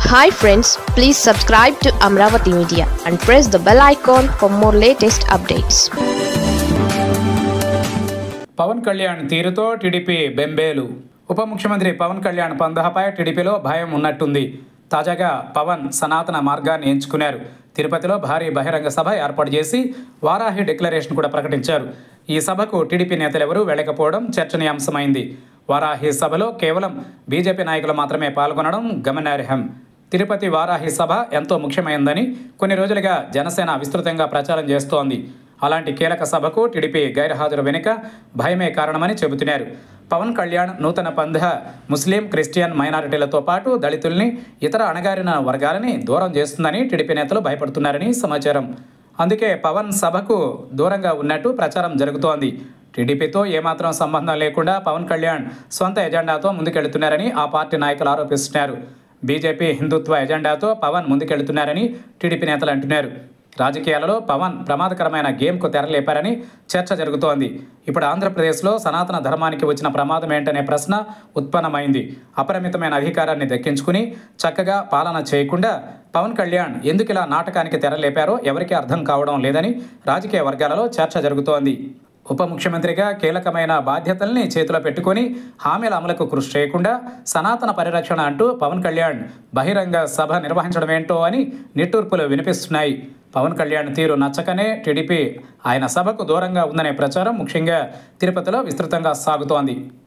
hi friends please subscribe to Amaravati media and press the bell icon for more latest updates Pavan Kalyan తీరుతో TDP బెంబేలు ఉప ముఖ్యమంత్రి పవన్ కళ్యాణ్ పందహపై టీడీపీలో భయం ఉన్నట్టుంది తాజాగా పవన్ సనాతన మార్గాన్ని ఎంచుకున్నారు తిరుపతిలో భారీ బహిరంగ సభ ఏర్పాటు చేసి వారాహి డిక్లరేషన్ కూడా ప్రకటించారు ఈ సభకు టీడీపీ నేతలెవరూ వెళ్ళకపోవడం చర్చనీయాంశమైంది వారాహి సభలో కేవలం బీజేపీ నాయకులు మాత్రమే పాల్గొనడం గమనార్హం తిరుపతి వారాహి సభ ఎంతో ముఖ్యమైందని కొన్ని రోజులుగా జనసేన విస్తృతంగా ప్రచారం చేస్తోంది అలాంటి కీలక సభకు టీడీపీ గైర్హాజరు వెనుక భయమే కారణమని చెబుతున్నారు పవన్ కళ్యాణ్ నూతన పంధ ముస్లిం క్రిస్టియన్ మైనారిటీలతో పాటు దళితుల్ని ఇతర అణగారిన వర్గాలని దూరం చేస్తుందని టీడీపీ నేతలు భయపడుతున్నారని సమాచారం అందుకే పవన్ సభకు దూరంగా ఉన్నట్టు ప్రచారం జరుగుతోంది టీడీపీతో ఏమాత్రం సంబంధం లేకుండా పవన్ కళ్యాణ్ సొంత ఎజెండాతో ముందుకెళ్తున్నారని ఆ పార్టీ నాయకులు ఆరోపిస్తున్నారు బీజేపీ హిందుత్వ ఎజెండాతో పవన్ ముందుకెళ్తున్నారని టీడీపీ నేతలు అంటున్నారు రాజకీయాలలో పవన్ ప్రమాదకరమైన గేమ్కు తెరలేపారని చర్చ జరుగుతోంది ఇప్పుడు ఆంధ్రప్రదేశ్లో సనాతన ధర్మానికి వచ్చిన ప్రమాదం ఏంటనే ప్రశ్న ఉత్పన్నమైంది అపరిమితమైన అధికారాన్ని దక్కించుకుని చక్కగా పాలన చేయకుండా పవన్ కళ్యాణ్ ఎందుకు ఇలా నాటకానికి తెరలేపారో ఎవరికీ అర్థం కావడం లేదని రాజకీయ వర్గాలలో చర్చ జరుగుతోంది ఉప ముఖ్యమంత్రిగా కీలకమైన బాధ్యతల్ని చేతిలో పెట్టుకొని హామీల అమలుకు కృషి చేయకుండా సనాతన పరిరక్షణ అంటూ పవన్ కళ్యాణ్ బహిరంగ సభ నిర్వహించడం ఏంటో అని నిట్టూర్పులు వినిపిస్తున్నాయి పవన్ కళ్యాణ్ తీరు నచ్చకనే టీడీపీ ఆయన సభకు దూరంగా ఉందనే ప్రచారం ముఖ్యంగా తిరుపతిలో విస్తృతంగా సాగుతోంది